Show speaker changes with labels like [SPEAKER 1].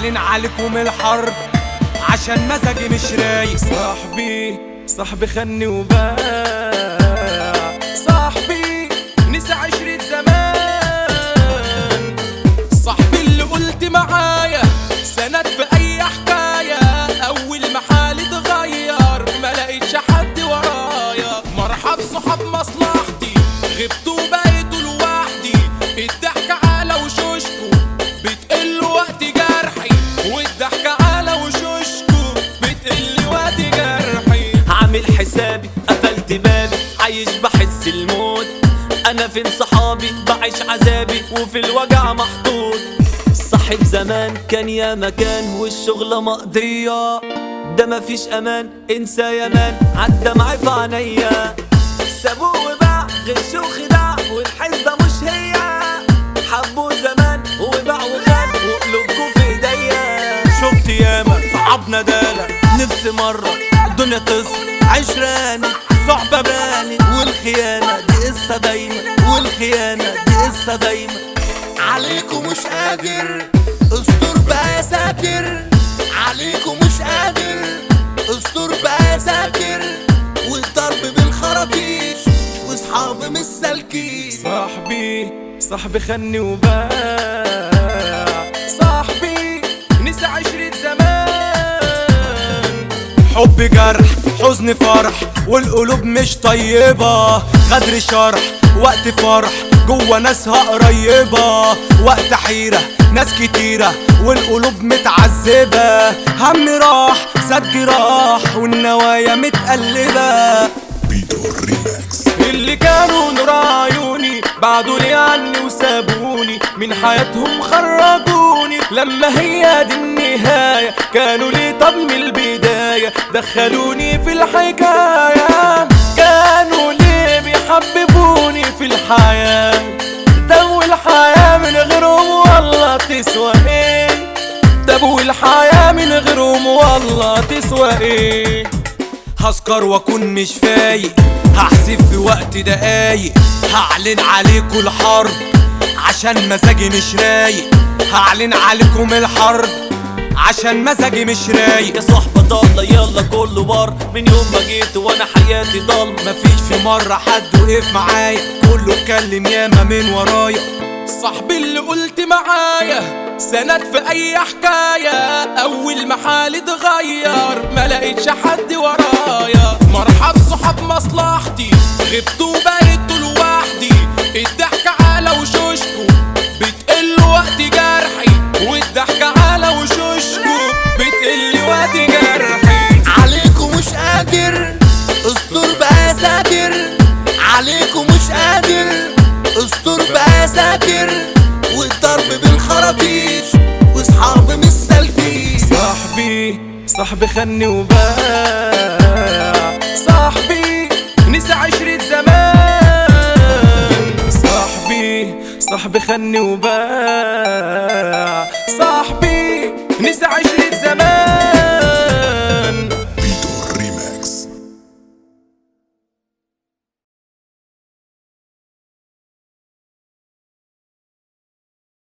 [SPEAKER 1] هعلن عليكم الحرب عشان مزاجي مش رايق صاحبي صاحبي خني وباع صاحبي نسى عشرة زمان صاحبي اللي قلت معايا سند في اي حكاية اول ما حالي اتغير ما لقيتش حد ورايا مرحب صحاب مصلحتي غبت وبقيت لوحدي الضحكة على وشوشكو بتقل وقت جرحي والضحكة على وشوشكو بتقل وقت جرحي
[SPEAKER 2] عامل حسابي قفلت بابي عايش بحس الموت انا فين صحابي بعيش عذابي وفي الوجع محطوط صاحب زمان كان يا مكان والشغلة مقضية ده مفيش امان انسى يا مان عالدمع في عينيا سابوه وباع غش وخداع والحسبة مش هي حبوه زمان وباع وخان وقلوبكوا في ايديا
[SPEAKER 1] شفت ياما صعب ندالة نفسي مرة الدنيا تصل عشراني صحبة باني والخيانة دي قصة دايما والخيانة دي قصة دايما
[SPEAKER 3] عليكم مش قادر استر بقى يا ساتر عليكم مش قادر استر بقى يا ساتر والضرب بالخراطيش واصحاب مش سالكين
[SPEAKER 1] صاحبي صاحبي خني وباع صاحبي نسى عشرة زمان حب جرح حزن فرح والقلوب مش طيبة غدر شرح وقت فرح جوه ناسها قريبة وقت حيرة ناس كتيرة والقلوب متعذبة هم راح سد جراح والنوايا متقلبة اللي كانوا نور عيوني بعدوا لي عني وسابوني من حياتهم خرجوني لما هي دي النهاية كانوا لي طب من البداية دخلوني في الحكاية كانوا ليه بيحببوني في الحياة دو الحياة من غيرهم والله تسوى ايه دو الحياة من غيرهم والله تسوى ايه هسكر واكون مش فايق هحسب في وقت دقايق هعلن عليكم الحرب عشان مزاجي مش رايق هعلن عليكم الحرب عشان مزاجي مش رايق
[SPEAKER 2] يا صحبة ضالة يلا كله بار من يوم ما جيت وانا حياتي ضل
[SPEAKER 1] مفيش في مرة حد وقف معايا كله اتكلم ياما من ورايا صاحبي اللي قلت معايا سند في اي حكاية اول ما حالي اتغير ما لقيتش حد ورايا مرحب صحاب مصلحتي غبت وبقيت لوحدي الضحكة على وشوشكو بتقل وقت جرحي والضحكة على وشوشكو بتقل وقت جرحي
[SPEAKER 3] عليكم مش قادر استر بقى يا ساتر عليكم مش قادر استر بقى يا ساتر والضرب بالخراطيش واصحاب مش سالكين
[SPEAKER 1] صاحبي صاحبي خني وباع صاحبي نسى عشرة زمان صاحبي صاحبي خني وباع صاحبي نسى عشرة